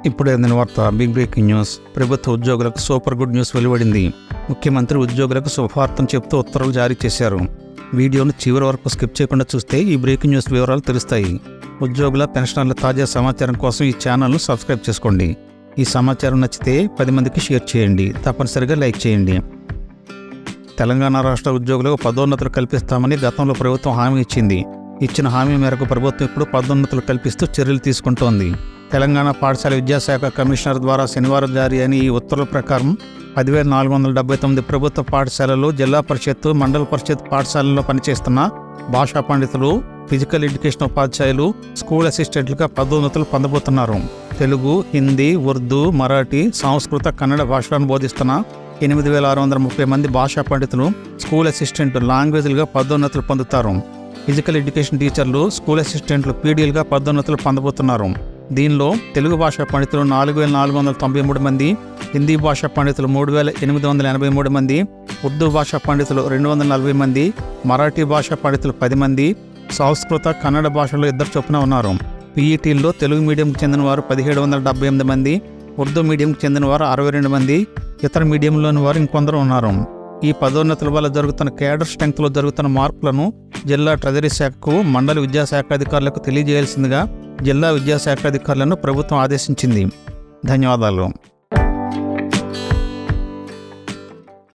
ఇప్పుడే అందిన వార్త బిగ్ బ్రేకింగ్ న్యూస్ ప్రభుత్వ ఉద్యోగులకు సూపర్ గుడ్ న్యూస్ వెలువడింది ముఖ్యమంత్రి ఉద్యోగులకు శుభవార్తను చెప్తూ ఉత్తర్వులు జారీ చేశారు వీడియోను చివరి వరకు స్కిప్ చేయకుండా చూస్తే ఈ బ్రేకింగ్ న్యూస్ వివరాలు తెలుస్తాయి ఉద్యోగుల పెన్షనర్ల తాజా సమాచారం కోసం ఈ ఛానల్ను సబ్స్క్రైబ్ చేసుకోండి ఈ సమాచారం నచ్చితే పది మందికి షేర్ చేయండి తప్పనిసరిగా లైక్ చేయండి తెలంగాణ రాష్ట్ర ఉద్యోగులకు పదోన్నతులు కల్పిస్తామని గతంలో ప్రభుత్వం హామీ ఇచ్చింది ఇచ్చిన హామీ మేరకు ప్రభుత్వం ఇప్పుడు పదోన్నతులు కల్పిస్తూ చర్యలు తీసుకుంటోంది తెలంగాణ పాఠశాల విద్యాశాఖ కమిషనర్ ద్వారా శనివారం జారీ అయిన ఈ ఉత్తర్వుల ప్రకారం పదివేల నాలుగు వందల డెబ్బై తొమ్మిది ప్రభుత్వ పాఠశాలలు జిల్లా పరిషత్తు మండల పరిషత్ పాఠశాలల్లో పనిచేస్తున్న భాషా పండితులు ఫిజికల్ ఎడ్యుకేషన్ ఉపాధ్యాయులు స్కూల్ అసిస్టెంట్లుగా పదోన్నతులు పొందబోతున్నారు తెలుగు హిందీ ఉర్దూ మరాఠీ సంస్కృత కన్నడ భాషలను బోధిస్తున్న ఎనిమిది వేల ఆరు వందల ముప్పై మంది భాషా పండితులు స్కూల్ అసిస్టెంట్ లాంగ్వేజ్లుగా పదోన్నతులు పొందుతారు ఫిజికల్ ఎడ్యుకేషన్ టీచర్లు స్కూల్ అసిస్టెంట్లు పీడీఎల్గా పదోన్నతులు పొందబోతున్నారు దీనిలో తెలుగు భాషా పండితులు నాలుగు వేల నాలుగు వందల తొంభై మూడు మంది హిందీ భాషా పండితులు మూడు వేల ఎనిమిది వందల ఎనభై మూడు మంది ఉర్దూ భాషా పండితులు రెండు వందల నలభై మంది మరాఠీ భాషా పండితులు పది మంది సంస్కృత కన్నడ భాషలో ఇద్దరు చొప్పున ఉన్నారు పీఈటీల్లో తెలుగు మీడియంకి చెందిన వారు పదిహేడు వందల డెబ్బై ఎనిమిది మంది ఉర్దూ మీడియంకి చెందిన వారు అరవై రెండు మంది ఇతర మీడియంలోని వారు ఇంకొందరు ఉన్నారు ఈ పదోన్నతుల వల్ల జరుగుతున్న కేడర్ స్ట్రెంగ్త్లో జరుగుతున్న మార్పులను జిల్లా ట్రెజరీ శాఖకు మండల విద్యాశాఖ అధికారులకు తెలియజేయాల్సిందిగా జిల్లా విద్యాశాఖ అధికారులను ప్రభుత్వం ఆదేశించింది ధన్యవాదాలు